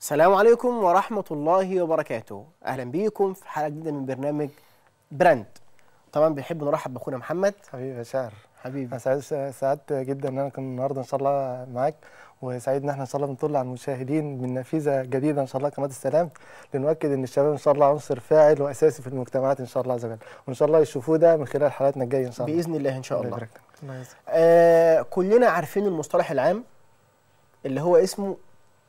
السلام عليكم ورحمة الله وبركاته أهلا بيكم في حلقة جديدة من برنامج براند طبعا بنحب نرحب بأخونا محمد حبيبي يا شاعر حبيبي انا سعيد سعدت جدا ان انا كنت النهارده ان شاء الله معاك وسعيد ان احنا ان شاء الله بنطل على المشاهدين من نافذه جديده ان شاء الله قناه السلام لنؤكد ان الشباب ان شاء الله عنصر فاعل واساسي في المجتمعات ان شاء الله عز وجل وان شاء الله يشوفوه ده من خلال حلقاتنا الجايه ان شاء الله بإذن الله إن شاء الله يبارك لك. الله يجزاك. آه كلنا عارفين المصطلح العام اللي هو اسمه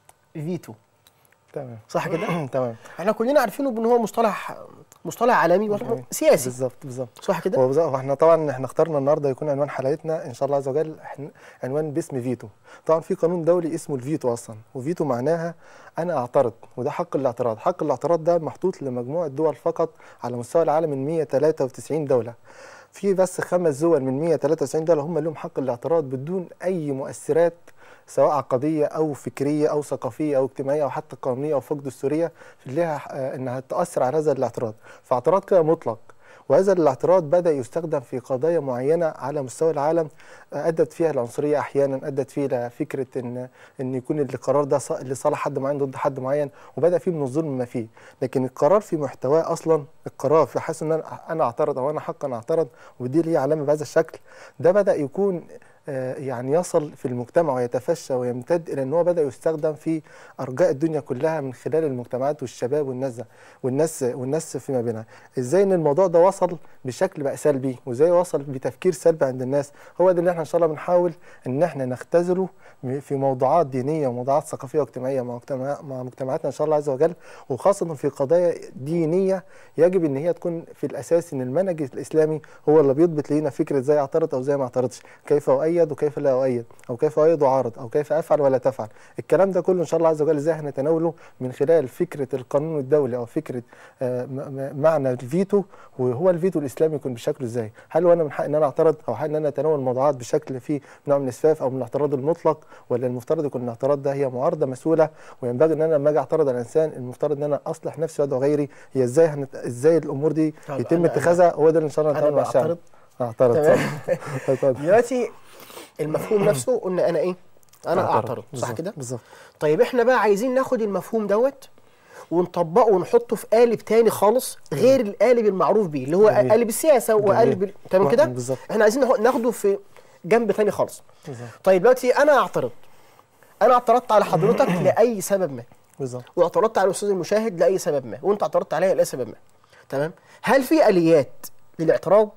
فيتو تمام صح كده؟ تمام احنا كلنا عارفينه بان هو مصطلح مصطلح عالمي مصطلح جميل. سياسي بالظبط بالظبط صح كده؟ هو بالظبط- واحنا طبعا احنا اخترنا النهارده يكون عنوان حلقتنا ان شاء الله عز وجل إحنا- عنوان باسم فيتو طبعا في قانون دولي اسمه الفيتو اصلا وفيتو معناها انا اعترض وده حق الاعتراض حق الاعتراض ده محطوط لمجموعه دول فقط على مستوى العالم من 193 دوله في بس خمس دول من 193 دوله هم لهم حق الاعتراض بدون اي مؤثرات سواء عقديه او فكريه او ثقافيه او اجتماعيه او حتى قانونيه او فوق دستوريه لها آه، انها تاثر على هذا الاعتراض فاعتراض كده مطلق وهذا الاعتراض بدا يستخدم في قضايا معينه على مستوى العالم آه، ادت فيها العنصريه احيانا ادت فيه الى فكره ان ان يكون القرار ده ص- لصالح حد معين ضد حد معين وبدا فيه من الظلم ما فيه لكن القرار في محتواه اصلا القرار في حيث ان انا انا اعترض او انا حقا اعترض ودي ليه علامه بهذا الشكل ده بدا يكون آه، يعني يصل في المجتمع ويتفشى ويمتد الى ان هو بدا يستخدم في ارجاء الدنيا كلها من خلال المجتمعات والشباب والناس ده والناس والناس فيما بينها ازاي ان الموضوع ده وصل بشكل بقى سلبي وازاي وصل بتفكير سلبي عند الناس هو ده اللي احنا ان شاء الله بنحاول ان احنا نختزله م- في موضوعات دينيه وموضوعات ثقافيه واجتماعيه مع مجتمع مع مجتمعاتنا ان شاء الله عز وجل وخاصه في قضايا دينيه يجب ان هي تكون في الاساس ان المنهج الاسلامي هو اللي بيضبط لينا فكره ازاي اعترض او ازاي ما اعترضش كيف اؤيد وكيف لا اؤيد او كيف اؤيد واعارض او كيف افعل ولا تفعل الكلام ده كله ان شاء الله عز وجل ازاي هنتناوله من خلال فكره القانون الدولي او فكره آه، م- م- معنى الفيتو وهو الفيتو الاسلامي يكون بشكله ازاي هل هو انا من حق ان انا اعترض او حق ان انا اتناول الموضوعات بشكل فيه نوع من الاسفاف او من الاعتراض المطلق ولا المفترض يكون الاعتراض ده هي معارضه مسؤوله وينبغي ان انا لما اجي اعترض على انسان المفترض ان انا اصلح نفسي وادعو غيري هي ازاي هنت... ازاي الامور دي طب يتم أنا- اتخاذها هو ده اللي ان شاء الله انا نتعامل مع الشعب بعترض اعترض تمام. صح. اتفضل. دلوقتي المفهوم نفسه قلنا انا ايه؟ انا اعترض صح بالظبط، كده؟ بالظبط طيب احنا بقى عايزين ناخد المفهوم دوت ونطبقه ونحطه في قالب تاني خالص غير القالب المعروف بيه اللي هو جميل. قالب السياسه وقالب ال- تمام كده؟ بالظبط احنا عايزين ناخد- ناخده في جنب تاني خالص بالظبط طيب دلوقتي انا اعترض انا اعترضت على حضرتك لاي سبب ما بالظبط واعترضت على الاستاذ المشاهد لاي سبب ما وانت اعترضت عليا لاي سبب ما تمام هل في اليات للاعتراض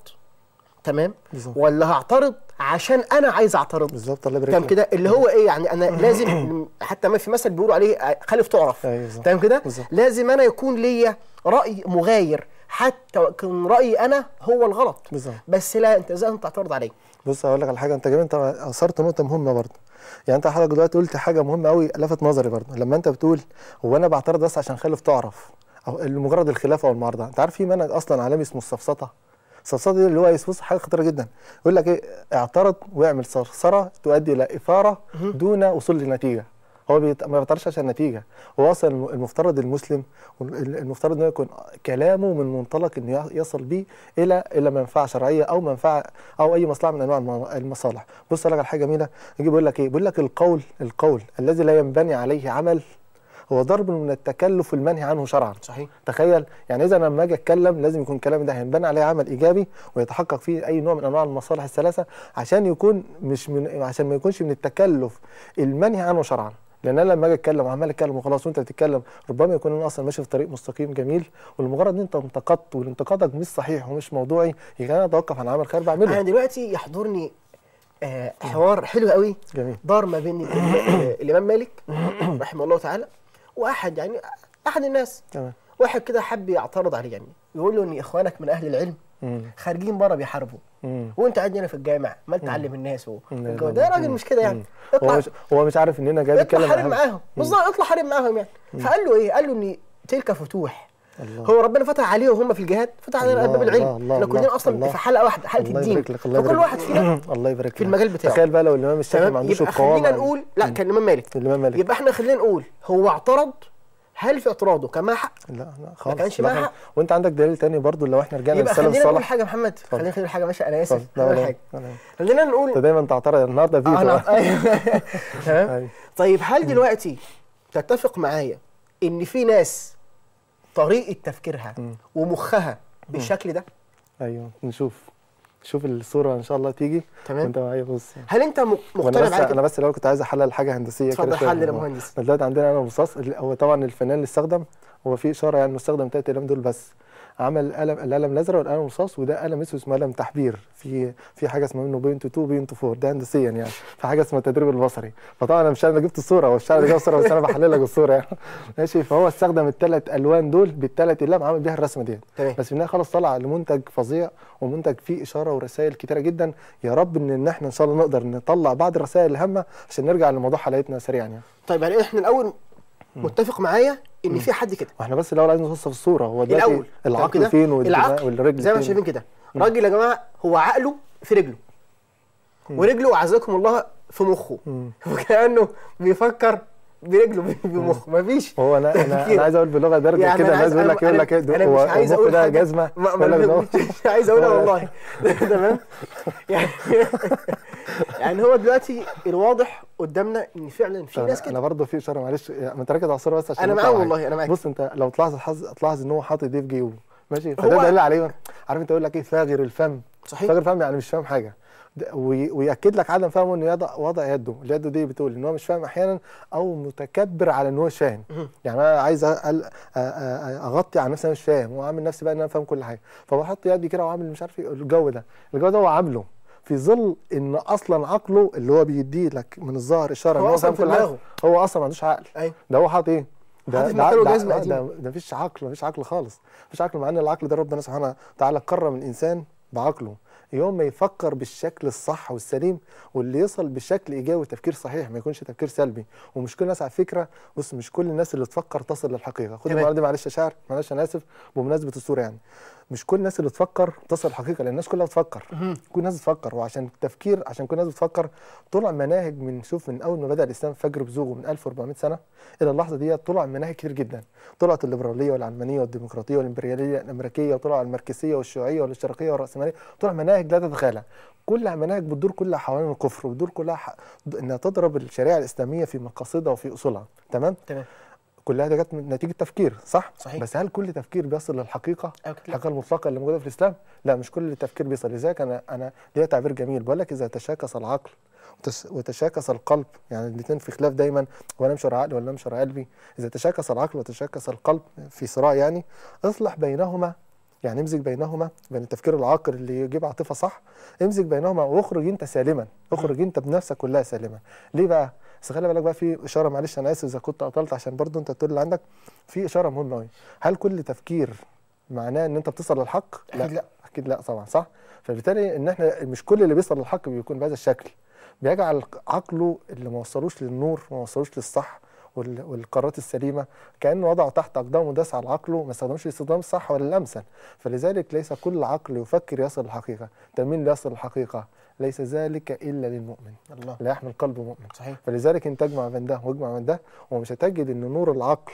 تمام بالظبط ولا هعترض عشان انا عايز اعترض بالظبط الله يبارك تمام لك. كده اللي هو ايه يعني انا لازم حتى ما في مثل بيقولوا عليه خالف تعرف ايوه بالظبط تمام كده بالظبط. لازم انا يكون ليا راي مغاير حتى يكون رايي انا هو الغلط بالظبط بس لا انت ازاي انت تعترض عليا بص هقول لك على حاجه انت كمان انت اثرت نقطه مهمه برضه يعني انت حضرتك دلوقتي قلت حاجه مهمه قوي لفت نظري برضه لما انت بتقول هو انا بعترض بس عشان خالف تعرف او لمجرد الخلاف او المعارضه انت عارف في منهج اصلا عالمي اسمه السفسطه السفسطه دي اللي هو يبص حاجه خطيره جدا يقول لك ايه اعترض واعمل صرصره تؤدي الى اثاره دون وصول لنتيجه هو بيت... ما بيعترضش عشان نتيجه هو اصلا الم- المفترض المسلم وال- المفترض انه يكون كلامه من منطلق انه ي- يصل بيه الى الى منفعه شرعيه او منفعه او اي مصلحه من انواع الم- المصالح بص أقول لك على حاجه جميله يجي بيقول لك ايه بيقول لك القول القول الذي لا ينبني عليه عمل هو ضرب من التكلف المنهي عنه شرعا صحيح تخيل يعني اذا أنا لما اجي اتكلم لازم يكون كلامي ده هينبني عليه عمل ايجابي ويتحقق فيه اي نوع من انواع المصالح الثلاثه عشان يكون مش من عشان ما يكونش من التكلف المنهي عنه شرعا لان انا لما اجي اتكلم وعمال اتكلم وخلاص وانت بتتكلم ربما يكون انا اصلا ماشي في طريق مستقيم جميل ولمجرد ان انت انتقدت والانتقادك مش صحيح ومش موضوعي يخليني اتوقف عن عمل خير انا بعمله دلوقتي يحضرني آه حوار حلو قوي جميل دار ما بين الإمام- آه، الامام مالك رحمه الله تعالى واحد يعني احد الناس تمام واحد كده حب يعترض عليه يعني يقول له ان اخوانك من اهل العلم مم. خارجين بره بيحاربوا مم. وانت قاعد هنا في الجامع ما تعلم الناس و... لا، والجو لا، ده لا. راجل مش كده يعني مم. هو اطلع مش هو مش عارف اننا جاي اطلع نتكلم حارب عن- معاهم بالظبط اطلع حارب معاهم يعني فقال له ايه؟ قال له ان تلك فتوح الله هو ربنا فتح عليهم وهم في الجهاد فتح علينا الله، باب العلم الله، الله، احنا كلنا الله، اصلا الله. في حلقه واحده حلقه الله الدين يبارك لك الله فكل يبارك واحد فينا الله يبارك في لك. المجال بتاعه تخيل بقى لو الامام الشافعي ما تمام عندوش يبقى القوام خلينا عن- نقول لا كان الامام مالك الامام مالك يبقى احنا خلينا نقول هو اعترض هل في اعتراضه كان معاه حق لا لا خالص كانش لا معاه خالص. حق. وانت عندك دليل تاني برضو لو احنا رجعنا يبقى للسلف خلينا نقول الصالح حاجه يا محمد خلينا نقول حاجه ماشي انا اسف اتفضل. لا نقول ولا- حاجه ولا- خلينا انت نقول دايما تعترض النهارده فيتو انا آه. أيوة. تمام أيوة. طيب هل دلوقتي تتفق معايا ان في ناس طريقه تفكيرها مم. ومخها بالشكل ده ايوه نشوف شوف الصوره ان شاء الله تيجي تمام. وانت معايا بص هل انت م- وانا مقتنع بس بحاجه انا كده؟ بس الاول كنت عايز احلل حاجه هندسيه كده اتفضل شوية. حلل يا هو- مهندس. دلوقتي عندنا قلم رصاص اللي هو طبعا الفنان اللي استخدم هو في اشاره يعني مستخدم تلات اقلام دول بس عمل قلم القلم الازرق والقلم الرصاص وده قلم اسمه اسمه قلم تحبير في في حاجه اسمها منه بوينت 2 بوينت 4 ده هندسيا يعني في حاجه اسمها التدريب البصري فطبعا انا مش انا اللي جبت الصوره هو الشاعر اللي جاب الصوره بس انا بحلل لك الصوره يعني ماشي فهو استخدم الثلاث الوان دول بالثلاث اقلام عمل بيها الرسمه ديت تمام بس في النهايه خلاص طلع لمنتج فظيع ومنتج فيه اشاره ورسائل كتيره جدا يا رب ان إن احنا ان شاء الله نقدر نطلع بعض الرسائل الهامه عشان نرجع لموضوع حلقتنا سريعا يعني طيب يعني احنا الاول متفق معايا ان في حد كده واحنا بس الاول عايزين نوصف الصوره هو دلوقتي الاول طب العقل كده فين والدماغ العقل والرجل زي ما فين شايفين كده راجل يا جماعه هو عقله في رجله ورجله اعزكم الله في مخه مم. وكانه بيفكر برجله بمخه مفيش هو انا انا, تفكير. أنا عايز اقول بلغه دارجه يعني كده أنا الناس عايز- بيقول لك أنا- يقول لك ايه أنا هو مش عايز المخ أقول ده حاجة. جزمه ما ما يقول لك أنا ده مش عايز اقولها هو- والله تمام يعني يعني هو دلوقتي الواضح قدامنا ان فعلا في طب ناس انا كده برضه في اشاره معلش يعني ما تركز على الصوره بس عشان انا نطلع معاك معاك. والله انا معاك بص انت لو تلاحظ تلاحظ تلاحظ ان هو حاطط ايديه في جيبه ماشي هو- فده دليل عليه إيه؟ عارف انت يقول لك ايه فاغر الفم صحيح فاغر الفم يعني مش فاهم حاجه ده- وي- وياكد لك عدم فهمه انه يضع وضع يده اليد دي بتقول ان هو مش فاهم احيانا او متكبر على ان هو مش فاهم مهم. يعني انا عايز أ- أ- أ- أ- اغطي على نفسي انا مش فاهم واعمل نفسي بقى ان انا فاهم كل حاجه فبحط يدي كده وعامل مش عارف ايه الجو ده الجو ده هو عامله في ظل ان اصلا عقله اللي هو بيدي لك من الظاهر اشاره ان هو هو أصلاً فاهم في كل حاجه دماغه. هو اصلا ما عندوش عقل ايوه ده هو حاطط ايه؟ حاطط في ده مكانه ده, جزمة ده, قديمة. ده, ده مفيش عقل مفيش عقل خالص مفيش عقل مع ان العقل ده ربنا سبحانه وتعالى كرم الانسان بعقله يوم ما يفكر بالشكل الصح والسليم واللي يصل بشكل ايجابي وتفكير صحيح ما يكونش تفكير سلبي ومش كل الناس على فكره بص مش كل الناس اللي تفكر تصل للحقيقه خد تمام. المعلومه دي معلش يا شاعر معلش انا اسف بمناسبه الصوره يعني مش كل الناس اللي تفكر تصل للحقيقه لان الناس كلها بتفكر مهم. كل الناس بتفكر وعشان التفكير عشان كل الناس بتفكر طلع مناهج من شوف من اول ما بدا الاسلام فجر بزوغه من 1400 سنه الى اللحظه دي طلع مناهج كتير جدا طلعت الليبراليه والعلمانيه والديمقراطيه والامبرياليه الامريكيه وطلع الماركسيه والشيوعيه والاشتراكيه والراسماليه طلع مناهج لا تتخيلها كلها مناهج بتدور كلها حوالين الكفر وبتدور كلها ح... انها تضرب الشريعه الاسلاميه في مقاصدها وفي اصولها تمام تمام كلها ده جت من نتيجه تفكير صح صحيح. بس هل كل تفكير بيصل للحقيقه أيوة كده. الحقيقه المطلقه اللي موجوده في الاسلام لا مش كل التفكير بيصل لذلك انا انا ليا تعبير جميل بقول لك اذا تشاكس العقل وتش- وتشاكس القلب يعني الاثنين في خلاف دايما ولا امشي ورا عقلي ولا امشي ورا قلبي اذا تشاكس العقل وتشاكس القلب في صراع يعني اصلح بينهما يعني امزج بينهما بين التفكير العاقل اللي يجيب عاطفه صح امزج بينهما واخرج انت سالما اخرج انت بنفسك كلها سالمه ليه بقى بس خلي بالك بقى في اشاره معلش انا اسف اذا كنت قطلت عشان برضو انت تقول اللي عندك في اشاره مهمه قوي هل كل تفكير معناه ان انت بتصل للحق أكيد لا. اكيد لا طبعا صح فبالتالي ان احنا مش كل اللي بيصل للحق بيكون بهذا الشكل بيجعل عقله اللي ما وصلوش للنور ما وصلوش للصح وال- والقرارات السليمه كانه وضعه تحت اقدامه وداس على عقله ما استخدمش الاستخدام الصح ولا الامثل فلذلك ليس كل عقل يفكر يصل للحقيقه طب مين اللي يصل للحقيقه ليس ذلك الا للمؤمن الله لا يحمل قلب مؤمن صحيح فلذلك انت تجمع بين ده واجمع بين ده ومش هتجد ان نور العقل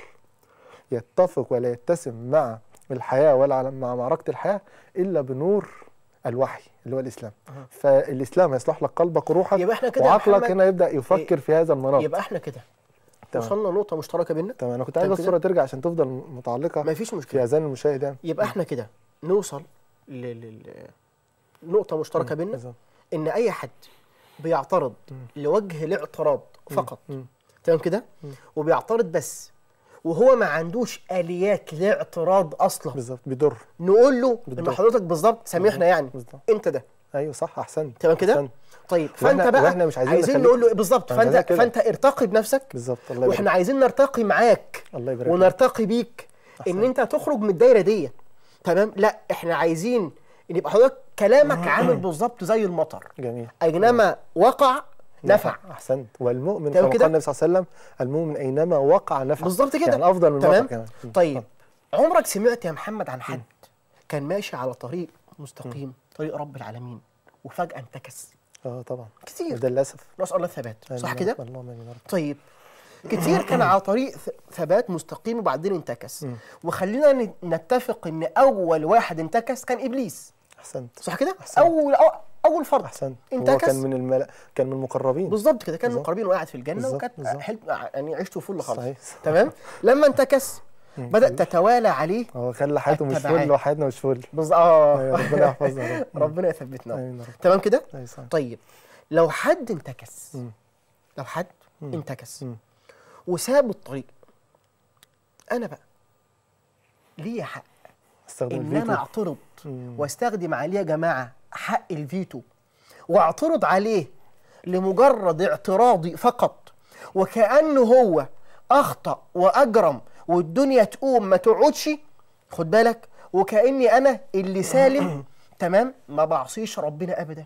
يتفق ولا يتسم مع الحياه ولا على- مع معركه الحياه الا بنور الوحي اللي هو الاسلام أها. فالاسلام هيصلح لك قلبك وروحك يبقى احنا كده يا وعقلك محمد- هنا يبدا يفكر في هذا المناط يبقى احنا كده تمام. وصلنا لنقطه مشتركه بينا تمام انا كنت عايز تمام الصوره ترجع عشان تفضل متعلقه ما فيش في مشكله اذان المشاهد يعني يبقى احنا كده نوصل ل- ل- نقطه مشتركه بينا بالظبط. ان اي حد بيعترض لوجه الاعتراض فقط مم. تمام كده وبيعترض بس وهو ما عندوش اليات لاعتراض اصلا بالظبط بيضر نقول له ان بالضبط. حضرتك بالظبط سامحنا يعني بالظبط. انت ده ايوه صح احسنت تمام كده أحسنت. طيب وإحنا- فانت بقى وإحنا مش عايزين عايزين نخليك- نقول له بالظبط أنا فانت عايزك كده. فانت ارتقي بنفسك بالظبط الله يبارك واحنا عايزين نرتقي معاك الله يبارك فيك. ونرتقي بيك ان أحسنت. انت تخرج من الدايره دي تمام لا احنا عايزين ان يبقى حضرتك كلامك عامل بالظبط زي المطر جميل اينما وقع نفع احسنت والمؤمن تمام كما كده؟ قال النبي صلى الله عليه وسلم المؤمن اينما وقع نفع بالظبط كده يعني افضل من تمام المطر كمان م. طيب عمرك سمعت يا محمد عن حد كان ماشي على طريق مستقيم طريق رب العالمين وفجاه انتكس اه طبعا كتير ده للاسف نسال الله الثبات صح آمين. كده اللهم امين يا رب. طيب كتير كان على طريق ث- ثبات مستقيم وبعدين انتكس وخلينا ن- نتفق ان اول واحد انتكس كان ابليس احسنت صح كده أحسنت. اول أو- اول فرد احسنت هو انتكس كان من الملا... كان من المقربين بالظبط كده كان بالظبط. مقربين وقاعد في الجنه بالظبط، وكانت بالظبط. حلم يعني عيشته فل خالص صحيح. تمام لما انتكس بدا تتوالى عليه هو خلى حياته مش التبعات. فل وحياتنا مش فل بز... اه أيوة، ربنا يحفظنا يا رب. ربنا يثبتنا امين يا رب تمام كده ايوه صح طيب لو حد انتكس مم. لو حد انتكس مم. وساب الطريق انا بقى ليا حق استخدم ان الفيتو انا اعترض مم. واستخدم عليه يا جماعه حق الفيتو واعترض عليه لمجرد اعتراضي فقط وكانه هو اخطا واجرم والدنيا تقوم ما تقعدش خد بالك وكاني انا اللي سالم تمام ما بعصيش ربنا ابدا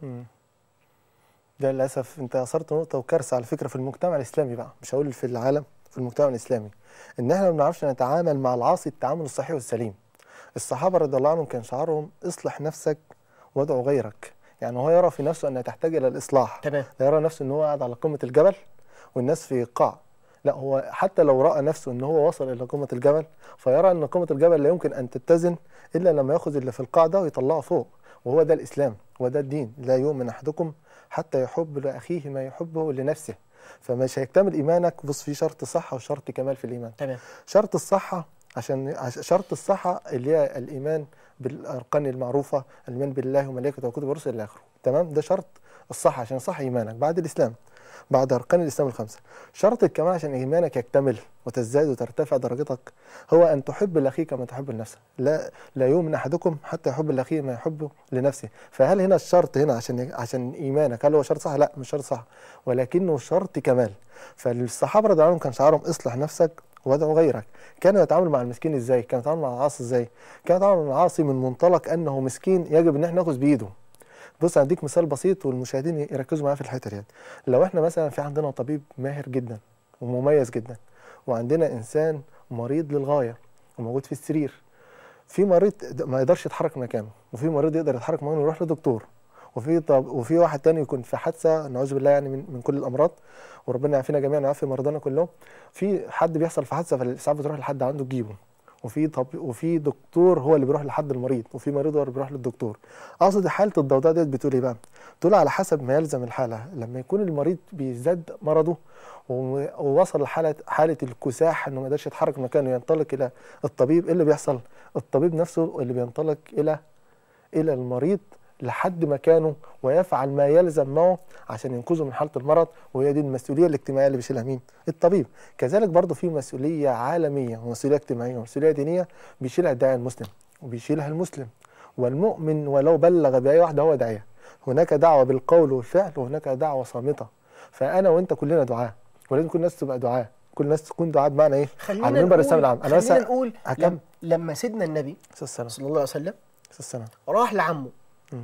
ده للاسف انت اثرت نقطه وكارثه على فكره في المجتمع الاسلامي بقى مش هقول في العالم في المجتمع الاسلامي ان احنا ما بنعرفش نتعامل مع العاصي التعامل الصحيح والسليم الصحابه رضي الله عنهم كان شعارهم اصلح نفسك وادعو غيرك يعني هو يرى في نفسه انها تحتاج الى الاصلاح تمام لا يرى نفسه ان هو قاعد على قمه الجبل والناس في قاع لا هو حتى لو راى نفسه ان هو وصل الى قمه الجبل فيرى ان قمه الجبل لا يمكن ان تتزن الا لما ياخذ اللي في القاع ده ويطلعه فوق وهو ده الاسلام وده الدين لا يؤمن احدكم حتى يحب لاخيه ما يحبه لنفسه فمش هيكتمل ايمانك بص في شرط صحه وشرط كمال في الايمان تمام شرط الصحة عشان عش- شرط الصحة اللي هي الإيمان بالأركان المعروفة الإيمان بالله وملائكته وكتبه ورسله إلى آخره تمام ده شرط الصحة عشان يصح إيمانك بعد الإسلام بعد أركان الإسلام الخمسة شرط الكمال عشان إيمانك يكتمل وتزداد وترتفع درجتك هو أن تحب لأخيك كما تحب لنفسك لا لا يؤمن أحدكم حتى يحب لأخيه ما يحبه لنفسه فهل هنا الشرط هنا عشان عشان إيمانك هل هو شرط صح؟ لا مش شرط صح ولكنه شرط كمال فالصحابة رضي الله عنهم كان شعارهم اصلح نفسك وادعو غيرك كانوا يتعاملوا مع المسكين ازاي كانوا يتعاملوا مع العاصي ازاي كانوا يتعاملوا مع العاصي من منطلق انه مسكين يجب ان احنا ناخذ بايده بص هديك مثال بسيط والمشاهدين يركزوا معايا في الحته ديت لو احنا مثلا في عندنا طبيب ماهر جدا ومميز جدا وعندنا انسان مريض للغايه وموجود في السرير في مريض ما يقدرش يتحرك مكانه وفي مريض يقدر يتحرك مكانه ويروح لدكتور وفي طب وفي واحد تاني يكون في حادثه نعوذ بالله يعني من, من كل الامراض وربنا يعافينا جميعا ويعافي مرضانا كلهم في حد بيحصل في حادثه فالاسعاف بتروح لحد عنده تجيبه وفي طب وفي دكتور هو اللي بيروح لحد المريض وفي مريض هو اللي بيروح للدكتور اقصد حاله الضوضاء ديت بتقول ايه بقى تقول على حسب ما يلزم الحاله لما يكون المريض بيزداد مرضه و- ووصل لحاله حاله الكساح انه ما يقدرش يتحرك من مكانه ينطلق الى الطبيب ايه اللي بيحصل الطبيب نفسه اللي بينطلق الى الى المريض لحد مكانه ويفعل ما يلزم معه عشان ينقذه من حاله المرض وهي دي المسؤوليه الاجتماعيه اللي بيشيلها مين؟ الطبيب. كذلك برضه في مسؤوليه عالميه ومسؤوليه اجتماعيه ومسؤوليه دينيه بيشيلها الداعي المسلم وبيشيلها المسلم والمؤمن ولو بلغ بأي واحده هو داعيه. هناك دعوه بالقول والفعل وهناك دعوه صامته. فانا وانت كلنا دعاه ولازم كل الناس تبقى دعاه. كل الناس تكون دعاه بمعنى ايه؟ خلينا على منبر الاسلام نقول العام. انا بس خلينا نقول هكمل. لم- لما سيدنا النبي السلام صلى الله عليه وسلم السلام راح لعمه مم.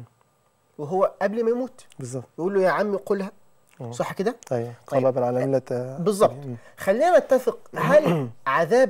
وهو قبل ما يموت بالظبط يقول له يا عمي قلها مم. صح كده ايوه طيب. طلب على مله بالظبط مم. خلينا نتفق هل عذاب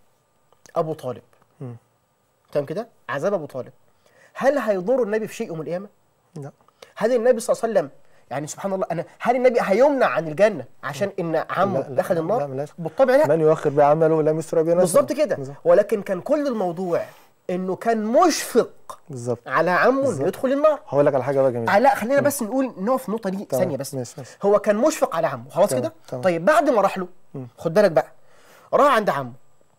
ابو طالب مم. تمام كده عذاب ابو طالب هل هيضر النبي في شيء يوم القيامه لا هل النبي صلى الله عليه وسلم يعني سبحان الله انا هل النبي هيمنع عن الجنه عشان ان عمه لا، لا، دخل لا، النار ملاش. بالطبع لا من يؤخر بعمله لم يسرع بنفسه بالظبط كده بالظبط. ولكن كان كل الموضوع انه كان مشفق بالظبط على عمه انه بالظبط. يدخل النار هقول لك على حاجه بقى جميله آه لا خلينا بس نقول نقف في النقطه دي تمام، ثانيه بس ماشي ماشي هو كان مشفق على عمه خلاص تمام، كده تمام. طيب بعد ما راح له خد بالك بقى راح عند عمه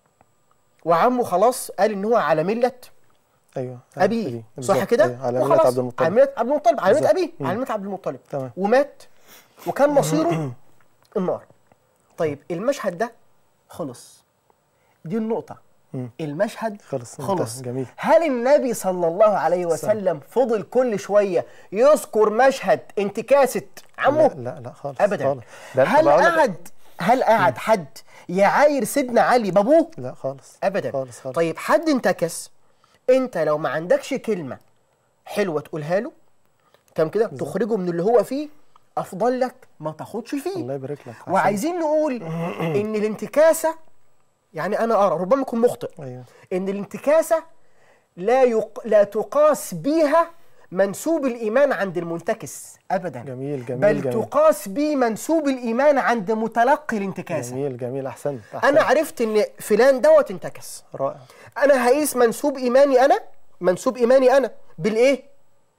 وعمه خلاص قال ان هو على مله ايوه ابيه أبيه. صح بالظبط، كده أيوة. على مله وخلاص عبد المطلب على مله عبد المطلب على مله بالظبط. ابيه مم. على مله عبد المطلب تمام ومات وكان مصيره النار طيب المشهد ده خلص دي النقطه مم. المشهد خلص خلص انتهى. جميل هل النبي صلى الله عليه وسلم فضل كل شويه يذكر مشهد انتكاسه عمه لا لا, لا خالص ابدا خالص. ده أنت هل بقول لك- قعد هل قعد حد يعاير سيدنا علي بابوه لا خالص ابدا خالص خالص طيب حد انتكس انت لو ما عندكش كلمه حلوه تقولها له تمام كده تخرجه من اللي هو فيه افضل لك ما تاخدش فيه الله يبارك لك أحسن. وعايزين نقول ان الانتكاسه يعني انا ارى ربما اكون مخطئ ايوه ان الانتكاسه لا يق... لا تقاس بيها منسوب الايمان عند المنتكس ابدا جميل جميل بل جميل تقاس به منسوب الايمان عند متلقي الانتكاسه جميل جميل احسنت انا أحسنت. عرفت ان فلان دوت انتكس رائع انا هقيس منسوب ايماني انا منسوب ايماني انا بالايه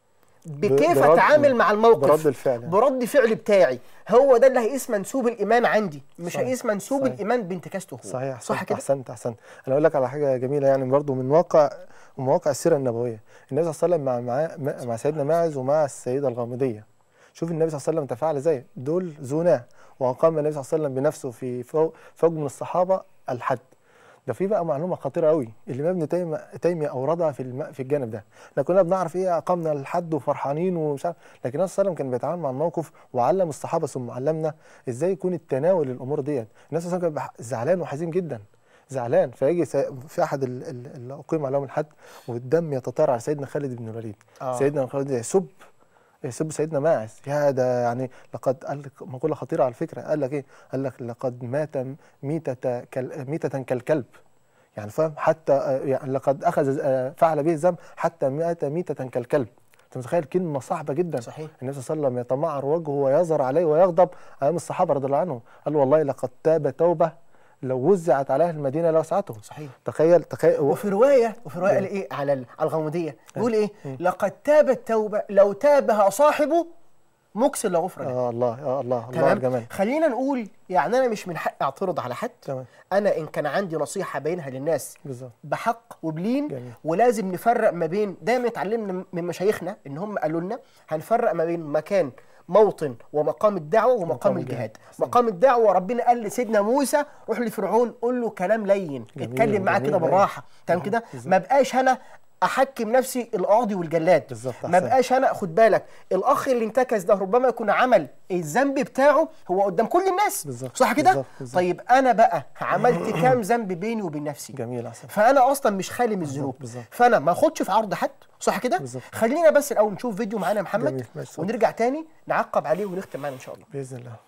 بكيف برد- اتعامل مع الموقف برد الفعل يعني. برد فعل بتاعي هو ده اللي هيقيس منسوب الايمان عندي مش صحيح. هيقيس منسوب صحيح. الايمان بانتكاسته هو صحيح صح أحسنت كده احسنت احسنت انا اقول لك على حاجه جميله يعني برضو من واقع من مواقع السيره النبويه النبي صلى الله عليه وسلم مع مع, مع سيدنا ماعز ومع السيده الغامضيه شوف النبي صلى الله عليه وسلم تفاعل ازاي دول زناه واقام النبي صلى الله عليه وسلم بنفسه في فوق, فوق من الصحابه الحد ده في بقى معلومه خطيره قوي الامام ابن تيميه تيميه اوردها في الم... في الجانب ده احنا كنا بنعرف ايه اقمنا الحد وفرحانين ومش عارف لكن النبي صلى الله عليه وسلم كان بيتعامل مع الموقف وعلم الصحابه ثم علمنا ازاي يكون التناول الامور ديت النبي صلى الله عليه وسلم كان بيبقى زعلان وحزين جدا زعلان فيجي سي- في احد ال- ال- اللي اقيم عليهم الحد والدم يتطار على سيدنا خالد بن الوليد آه. سيدنا خالد يسب يسب سيدنا ماعز يا ده يعني لقد قال لك مقوله خطيره على فكره قال لك ايه؟ قال لك لقد مات ميتة كال ميتة كالكلب يعني فاهم حتى آه، يعني لقد اخذ آه، فعل به ذنب حتى مات ميتة كالكلب انت متخيل كلمه صعبه جدا صحيح النبي صلى الله عليه وسلم يتمعر وجهه ويظهر عليه ويغضب امام الصحابه رضي الله عنهم قال والله لقد تاب توبه لو وزعت على اهل المدينه لوسعتهم صحيح تخيل تخيل وفي روايه وفي روايه قال ايه على ال- على الغامضيه بيقول ايه لقد تابت توبه لو تابها صاحبه مكسر لغفر له اه الله اه الله الله على تمام الجمال خلينا نقول يعني انا مش من حقي اعترض على حد تمام انا ان كان عندي نصيحه بينها للناس بالظبط بحق وبلين جميل. ولازم نفرق ما بين دايما اتعلمنا من مشايخنا ان هم قالوا لنا هنفرق ما بين مكان موطن ومقام الدعوه ومقام مقام الجهاد الجهاد. أحسنت. مقام الدعوه ربنا قال لسيدنا موسى روح لفرعون قول له كلام لين جميل، اتكلم معاه جميل، كده أيوة. بالراحه تمام كده ما بقاش انا احكم نفسي القاضي والجلاد بالظبط، ما أحسنت. بقاش انا خد بالك الاخ اللي انتكس ده ربما يكون عمل الذنب بتاعه هو قدام كل الناس بالظبط، صح كده بالظبط، بالظبط. طيب انا بقى عملت كام ذنب بيني وبين نفسي جميل احسن فانا اصلا مش خالي من الذنوب بالظبط. فانا ما اخدش في عرض حد صح كده بالظبط. خلينا بس الاول نشوف فيديو معانا يا محمد جميل، ماشي، اتفضل. ونرجع تاني نعقب عليه ونختم معانا ان شاء الله باذن الله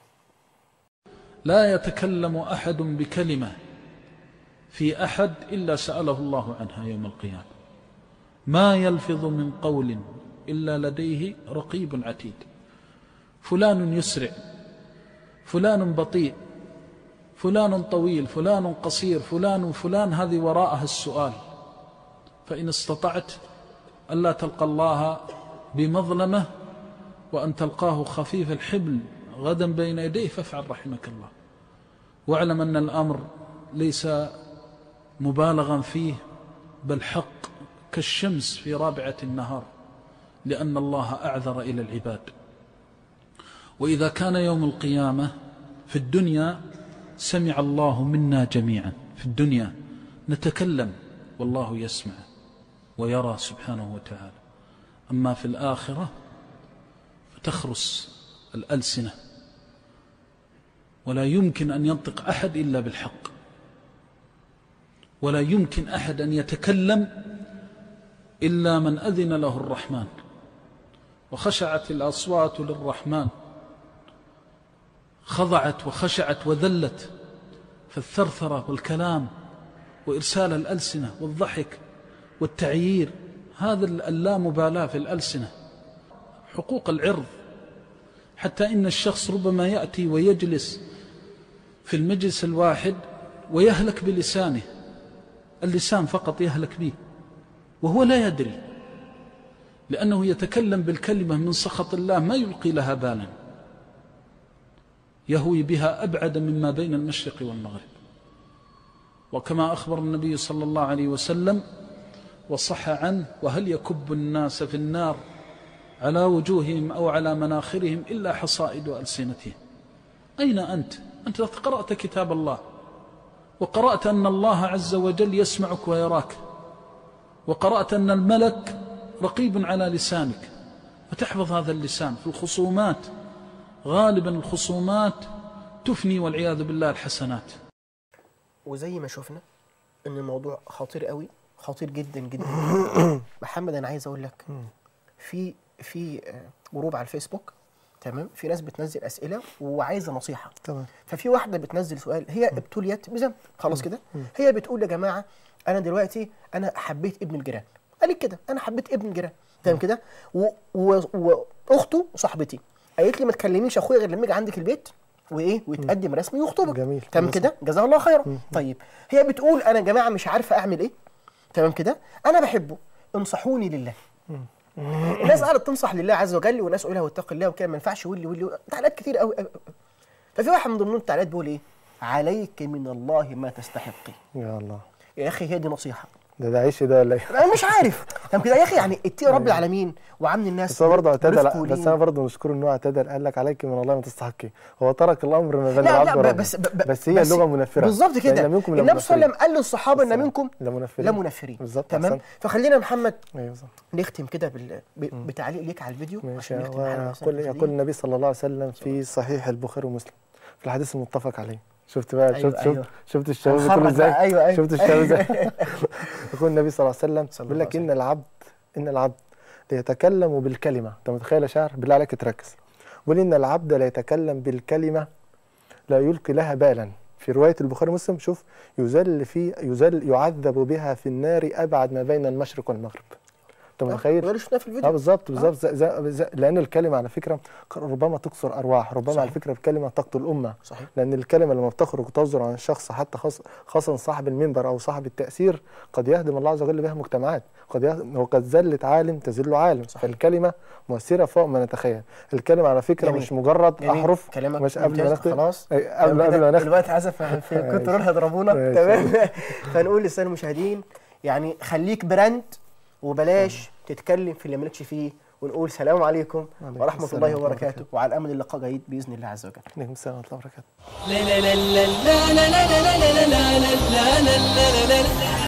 لا يتكلم احد بكلمه في احد الا ساله الله عنها يوم القيامه ما يلفظ من قول الا لديه رقيب عتيد فلان يسرع فلان بطيء فلان طويل فلان قصير فلان فلان هذه وراءها السؤال فان استطعت الا تلقى الله بمظلمه وان تلقاه خفيف الحبل غدا بين يديه فافعل رحمك الله واعلم ان الامر ليس مبالغا فيه بل حق كالشمس في رابعه النهار لان الله اعذر الى العباد واذا كان يوم القيامه في الدنيا سمع الله منا جميعا في الدنيا نتكلم والله يسمع ويرى سبحانه وتعالى اما في الاخره فتخرس الالسنه ولا يمكن ان ينطق احد الا بالحق ولا يمكن احد ان يتكلم الا من اذن له الرحمن وخشعت الاصوات للرحمن خضعت وخشعت وذلت فالثرثره والكلام وارسال الالسنه والضحك والتعيير هذا اللامبالاه في الالسنه حقوق العرض حتى ان الشخص ربما ياتي ويجلس في المجلس الواحد ويهلك بلسانه اللسان فقط يهلك به وهو لا يدري لأنه يتكلم بالكلمة من سخط الله ما يلقي لها بالا يهوي بها أبعد مما بين المشرق والمغرب وكما أخبر النبي صلى الله عليه وسلم وصح عنه وهل يكب الناس في النار على وجوههم أو على مناخرهم إلا حصائد ألسنتهم أين أنت؟ أنت قرأت كتاب الله وقرأت أن الله عز وجل يسمعك ويراك وقرأت أن الملك رقيب على لسانك فتحفظ هذا اللسان في الخصومات غالبا الخصومات تفني والعياذ بالله الحسنات وزي ما شفنا ان الموضوع خطير قوي خطير جدا جدا محمد انا عايز اقول لك في في آه، جروب على الفيسبوك تمام في ناس بتنزل اسئله وعايزه نصيحه تمام ففي واحده بتنزل سؤال هي ابتليت بذنب خلاص كده هي بتقول يا جماعه انا دلوقتي انا حبيت ابن الجيران قالت كده انا حبيت ابن الجيران تمام كده و- و- واخته صاحبتي قالت لي ما تكلميش اخويا غير لما يجي عندك البيت وايه ويتقدم رسمي ويخطبك جميل. تمام جميل. كده جزاها الله خيرا طيب هي بتقول انا يا جماعه مش عارفه اعمل ايه تمام كده انا بحبه انصحوني لله الناس قاعده تنصح لله عز وجل وناس يقولها واتق الله وكده ما ينفعش واللي واللي تعليقات كتير قوي قوي قوي. ففي واحد من ضمن التعليقات بيقول ايه عليك من الله ما تستحقي يا الله يا اخي هي دي نصيحه ده ده عيش ده ولا ايه انا مش عارف طب كده يا اخي يعني اتقي رب العالمين وعامل الناس بس هو برضه برفق اعتدل ولين. بس انا برضه مشكور ان هو اعتدل قال لك عليك من الله ما تستحقي هو ترك الامر ما بين لا العبد لا ب- وربه بس ب- ب- بس هي اللغه منفره بالظبط كده فإن منكم النبي صلى الله عليه وسلم قال للصحابه ان بس- منكم لمنفرين لا منفرين بالظبط تمام أحسنت. فخلينا يا محمد ايوه بالظبط نختم كده بال... ب... بتعليق ليك على الفيديو ماشي عشان نختم الحلقة يقول مثلاً يقول كده. النبي صلى الله عليه وسلم في صحيح البخاري ومسلم في الحديث المتفق عليه شفت بقى أيوة، شفت أيوة. شفت شفت الشباب هنخرج بتقول ازاي بقى، أيوة، أيوة. شفت الشباب ازاي يقول النبي صلى الله عليه وسلم صلى بيقول الله لك عليه ان العبد ان العبد ليتكلم بالكلمه انت متخيل يا شاعر بالله عليك تركز بيقول ان العبد لا يتكلم بالكلمه لا يلقي لها بالا في روايه البخاري ومسلم شوف يذل في يذل يعذب بها في النار ابعد ما بين المشرق والمغرب انت متخيل وده اللي شفناه في اه الفيديو بالظبط بالظبط زي- زي- زي- لان الكلمه على فكره ربما تكسر ارواح ربما صحيح. على فكره الكلمه تقتل امه صحيح لان الكلمه لما بتخرج وتصدر عن الشخص حتى خاص خاصه صاحب المنبر او صاحب التاثير قد يهدم الله عز وجل بها مجتمعات قد يهدم وقد زلت عالم تزل عالم صحيح. فالكلمه مؤثره فوق ما نتخيل الكلمه على فكره جميل. مش مجرد جميل. احرف كلامك مش قبل ما ممتاز. نختم خلاص أي، قبل قبل ما نختم الوقت عزف في كنترول هيضربونا ماشي. تمام فنقول للساده المشاهدين يعني خليك براند وبلاش تتكلم في اللي مالكش فيه ونقول سلام عليكم وعليكم ورحمه السلام الله ورحمة الله وبركاته وعلى امل اللقاء جيد باذن الله عز وجل عليكم السلام ورحمه الله وبركاته لا لا لا لا لا لا لا لا لا لا لا لا لا لا لا